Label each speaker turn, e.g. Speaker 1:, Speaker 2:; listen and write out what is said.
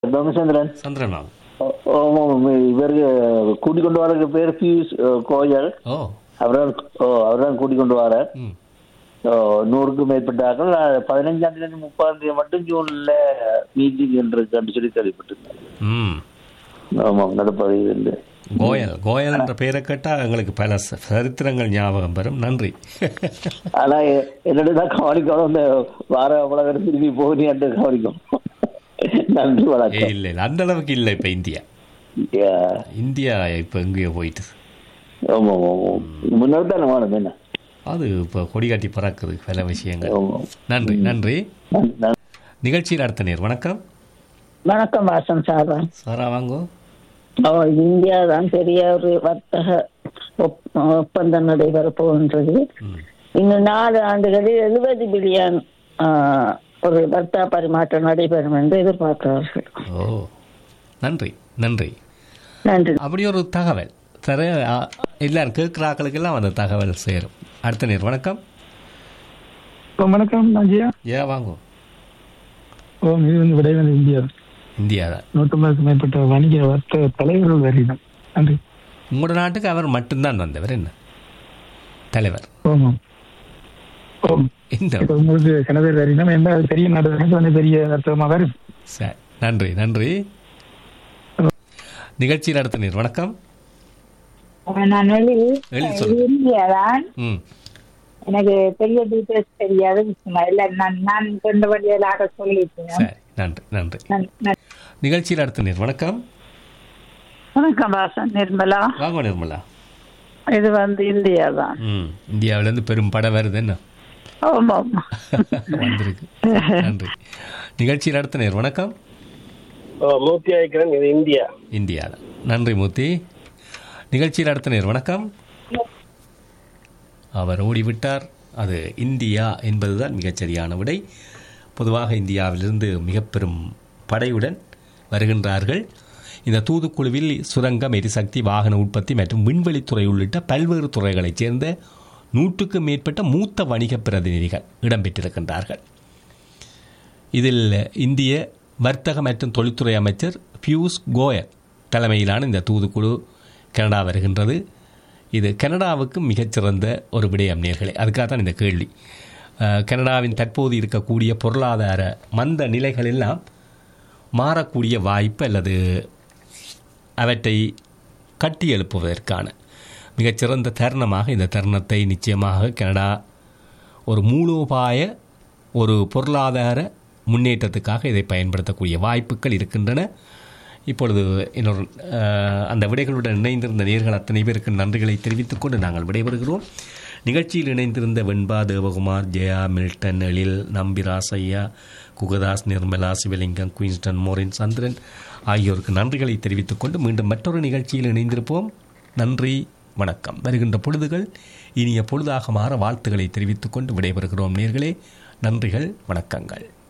Speaker 1: பிரம்மச்சந்திரன்
Speaker 2: சந்திரன் ma'am
Speaker 1: ஆமாம் இவருக்கு கூட்டிக் கொண்டு வர பேர் பியூஷ் கோயல்
Speaker 2: ஓ
Speaker 1: அவர்தான் ஓ அவர்தான் கூட்டிக் கொண்டு வர
Speaker 2: ம்
Speaker 1: நூறுக்கும் மேற்பட்டார்கள் அஹ், பதினஞ்சாம் தேதி முப்பதாம் தேதி மட்டும் ஜூன்ல மீட்டிங் என்று கண்டு சொல்லி கேள்விப்பட்டிருந்தேன்
Speaker 2: ம்
Speaker 1: ஆமாம் நடப்பது இல்லை
Speaker 2: கோயல் கோயல் என்ற பெயரை கேட்டால் எங்களுக்கு பல ச- சரித்திரங்கள் ஞாபகம் வரும் நன்றி
Speaker 1: ஆனா எ- என்னோட தான் கவனிக்கணும் இந்த வார உலகம் திரும்பி போகணும் என்று கவனிக்கும் நன்றி
Speaker 2: ஏ
Speaker 1: வணக்கம்
Speaker 2: இல்லை இல்லை அந்த அளவுக்கு இல்லை இப்போ இந்தியா
Speaker 1: Yeah.
Speaker 2: இந்தியா இப்போ எங்கேயோ போயிட்டு
Speaker 1: ஆமாம் ஆமாம் முன்னாடி தானே வேணும் என்ன
Speaker 2: அது இப்போ கொடி காட்டி பறக்குது பல விஷயங்கள்
Speaker 1: ஆமாம்
Speaker 2: நன்றி நன்றி
Speaker 1: நன்றி, நன்றி.
Speaker 2: நிகழ்ச்சியில் அடுத்த நேர் வணக்கம்
Speaker 3: வணக்கம் வாசன் சாரா
Speaker 2: சாரா வாங்கோ
Speaker 3: ஓ இந்தியா தான் பெரிய ஒரு வர்த்தக ஒப்- ஒப்பந்தம் நடைபெற போகின்றது
Speaker 2: ம்
Speaker 3: இன்னும் நாலு ஆண்டுகளில் எழுபது பில்லியன் ஒரு வர்த்தக பரிமாற்றம் நடைபெறும் என்று எதிர்பார்க்கிறார்கள்
Speaker 2: ஓ நன்றி நன்றி
Speaker 3: நன்றி
Speaker 2: அப்படி ஒரு தகவல் தர ஆ, எல்லாரும் கேட்குறாக்களுக்கெல்லாம் அந்த தகவல் சேரும் அடுத்த நேர் வணக்கம்
Speaker 4: வணக்கம் நாஜியா
Speaker 2: ஏன் வாங்கோ
Speaker 4: ஓ இது வந்து விடைவெளி இந்தியா
Speaker 2: இந்தியா தான்
Speaker 4: நூற்றம்பதுக்கு மேற்பட்ட வணிக வர்த்தக தலைவர்கள் வருகிறோம் நன்றி
Speaker 2: உங்களோட நாட்டுக்கு அவர் மட்டும்தான் வந்தவர் என்ன தலைவர்
Speaker 4: ஓமாம் ஓம்
Speaker 2: இந்த
Speaker 4: இப்போ உங்களுக்கு சில பேர் வருகிறோம் எந்த பெரிய நாடு தானே வந்து பெரிய வர்த்தகமாக வரும்
Speaker 2: சரி நன்றி நன்றி நிகழ்ச்சியில் அடுத்த நேர் வணக்கம்
Speaker 5: நான் வெளி
Speaker 2: வெளி சொல்லு
Speaker 5: இந்தியாதான்
Speaker 2: ம்
Speaker 5: எனக்கு பெரிய டீட்டெயில்ஸ் தெரியாது சும்மா இல்ல நான் நான் கொண்ட வழியிலாக சொல்லிட்டேன்
Speaker 2: சரி நன்றி நன்றி
Speaker 5: நான்- நான்-
Speaker 2: நிகழ்ச்சியில் அடுத்த நேர் வணக்கம்
Speaker 3: வணக்கம் வாசன் நிர்மலா
Speaker 2: வாங்க நிர்மலா
Speaker 3: இது வந்து இந்தியா தான்
Speaker 2: ம் இந்தியாவிலேருந்து பெரும் படம் வருது என்ன
Speaker 3: ஆமாம்
Speaker 2: வந்திருக்கு நன்றி நிகழ்ச்சியில் அடுத்த நேர் வணக்கம்
Speaker 6: மூர்த்தி ஆயிக்கிறேன் இது இந்தியா
Speaker 2: இந்தியா தான் நன்றி மூர்த்தி நிகழ்ச்சியில் அடுத்த நேர் வணக்கம் அவர் ஓடிவிட்டார் அது இந்தியா என்பதுதான் மிகச்சரியான விடை பொதுவாக இந்தியாவிலிருந்து மிக பெரும் படையுடன் வருகின்றார்கள் இந்த தூதுக்குழுவில் சுரங்கம் எரிசக்தி வாகன உற்பத்தி மற்றும் விண்வெளித்துறை உள்ளிட்ட பல்வேறு துறைகளைச் சேர்ந்த நூற்றுக்கும் மேற்பட்ட மூத்த வணிக பிரதிநிதிகள் இடம்பெற்றிருக்கின்றார்கள் இதில் இந்திய வர்த்தக மற்றும் தொழில்துறை அமைச்சர் பியூஷ் கோயல் தலைமையிலான இந்த தூதுக்குழு கனடா வருகின்றது இது கனடாவுக்கு மிகச்சிறந்த ஒரு விடயம் நேர்களே அதுக்காக தான் இந்த கேள்வி அஹ், கனடாவின் தற்போது இருக்கக்கூடிய பொருளாதார மந்த நிலைகளெல்லாம் மாறக்கூடிய வாய்ப்பு அல்லது அவற்றை கட்டி எழுப்புவதற்கான மிகச்சிறந்த தருணமாக இந்த தருணத்தை நிச்சயமாக கனடா ஒரு மூலோபாய ஒரு பொருளாதார முன்னேற்றத்துக்காக இதை பயன்படுத்தக்கூடிய வாய்ப்புகள் இருக்கின்றன இப்பொழுது இன்னொரு அஹ், அந்த விடைகளுடன் இணைந்திருந்த நேர்கள் அத்தனை பேருக்கு நன்றிகளை தெரிவித்துக் கொண்டு நாங்கள் விடைபெறுகிறோம் நிகழ்ச்சியில் இணைந்திருந்த Venba Devakumar Jaya Milton Ezhil Nambi Rasaiah Kugathas Nirmala Sivalingam Quinston Maureen Chandran ஆகியோருக்கு நன்றிகளை தெரிவித்துக் கொண்டு மீண்டும் மற்றொரு நிகழ்ச்சியில் இணைந்திருப்போம் நன்றி வணக்கம் வருகின்ற பொழுதுகள் இனிய பொழுதாக மாற வாழ்த்துக்களை தெரிவித்துக் கொண்டு விடைபெறுகிறோம் நேர்களே நன்றிகள் வணக்கங்கள்